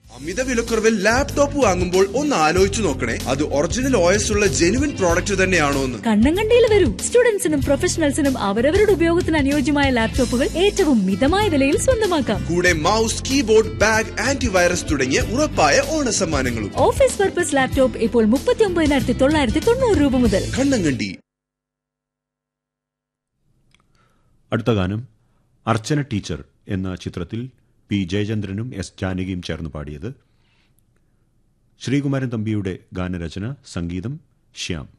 അമിത വിലക്കുറവിൽ ലാപ്ടോപ്പ് വാങ്ങുമ്പോൾ ഒന്ന് ആലോചിച്ചു നോക്കണേ അത് ഒറിജിനൽ ഓയസ് ഉള്ള ജെനുവിൻ പ്രോഡക്റ്റ് തന്നെയാണോ എന്ന് കണ്ണങ്കണ്ടിയിൽ വരൂ സ്റ്റുഡൻസിനും പ്രൊഫഷണൽസിനും അവരവരുടെ ഉപയോഗത്തിന് അനുയോജ്യമായ ലാപ്ടോപ്പുകൾ ഏറ്റവും മിതമായ വിലയിൽ സ്വന്തമാക്കാം കൂടെ മൗസ് കീബോർഡ് ബാഗ് ആന്റിവൈറസ് തുടങ്ങിയ ഉറപ്പായ ഓണ സമ്മാനങ്ങളും ഓഫീസ് പർപ്പസ് ലാപ്ടോപ്പ് ഇപ്പോൾ മുപ്പത്തി ഒമ്പതിനായിരത്തി തൊള്ളായിരത്തി തൊണ്ണൂറ് രൂപ മുതൽ കണ്ണങ്കണ്ടി അടുത്ത ഗാനം അർച്ചന ടീച്ചർ എന്ന ചിത്രത്തിൽ പി ജയചന്ദ്രനും എസ് ജാനകിയും ചേർന്ന് പാടിയത് ശ്രീകുമാരൻ തമ്പിയുടെ ഗാനരചന സംഗീതം ശ്യാം